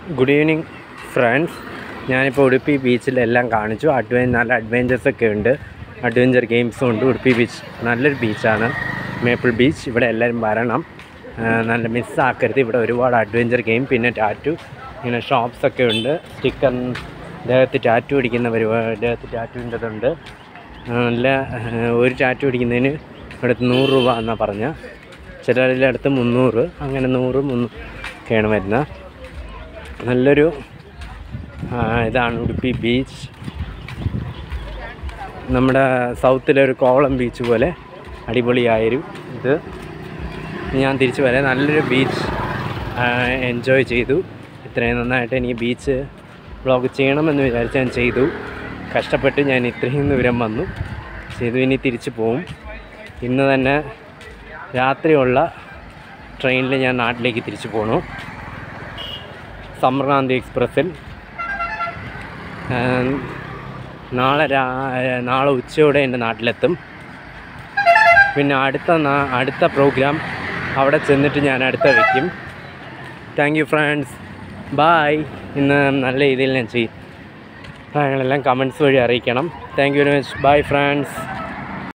good evening friends ഞാനിപ്പോൾ ഉടുപ്പി ബീച്ചിലെല്ലാം കാണിച്ചു അഡ്വെ നല്ല അഡ്വഞ്ചേഴ്സ് ഒക്കെ ഉണ്ട് അഡ്വഞ്ചർ ഗെയിംസും ഉണ്ട് ഉടുപ്പി ബീച്ച് നല്ലൊരു ബീച്ചാണ് മേപ്പിൾ ബീച്ച് ഇവിടെ എല്ലാവരും വരണം ആ, നല്ല മിസ്സാക്കരുത് ഇവിടെ ഒരുപാട് അഡ്വഞ്ചർ ഗെയിം പിന്നെ ടാറ്റു ഇങ്ങനെ ഷോപ്സ് ഒക്കെ ഉണ്ട് സ്റ്റിക്കർ ദേഹത്ത് ടാറ്റു അടിക്കുന്ന പരിപാടി ദേഹത്ത് ടാറ്റുവിൻ്റെതുണ്ട് നല്ല ആ, ഒരു ടാറ്റു അടിക്കുന്നതിന് അടുത്ത് നൂറ് രൂപ എന്നാണ് പറഞ്ഞ ചിലരുടെ അടുത്ത് മുന്നൂറ് അങ്ങനെ നൂറ് മുന്നൂറ് ഒക്കെയാണ് വരുന്നത് നല്ലൊരു ആ, ഇതാണ് ഉടുപ്പി ബീച്ച് നമ്മുടെ സൗത്തിലെ ഒരു കോവളം ബീച്ച് പോലെ അടിപൊളിയായൊരു ഇത് ഞാൻ തിരിച്ചു വരാം നല്ലൊരു ബീച്ച് എൻജോയ് ചെയ്തു ഇത്രയും നന്നായിട്ട് എനിക്ക് ബീച്ച് വ്ളോഗ് ചെയ്യണമെന്ന് വിചാരിച്ച് ഞാൻ ചെയ്തു കഷ്ടപ്പെട്ട് ഞാൻ ഇത്രയും ദൂരം വന്നു ചെയ്തു ഇനി തിരിച്ചു പോവും ഇന്ന് തന്നെ രാത്രിയുള്ള ട്രെയിനിൽ ഞാൻ നാട്ടിലേക്ക് തിരിച്ചു പോകണു സമ്രകാന്തി എക്സ്പ്രസ്സിൽ ആം, നാളെ രാ നാളെ ഉച്ചയോടെ എൻ്റെ നാട്ടിലെത്തും പിന്നെ അടുത്ത നാ- അടുത്ത പ്രോഗ്രാം അവിടെ ചെന്നിട്ട് ഞാൻ അടുത്ത വയ്ക്കും താങ്ക് യു ഫ്രണ്ട്സ് ബായ് ഇന്ന് നല്ല രീതിയിൽ ഞാൻ ചെയ്യും കാര്യങ്ങളെല്ലാം കമൻസ് വഴി അറിയിക്കണം thank you very much bye friends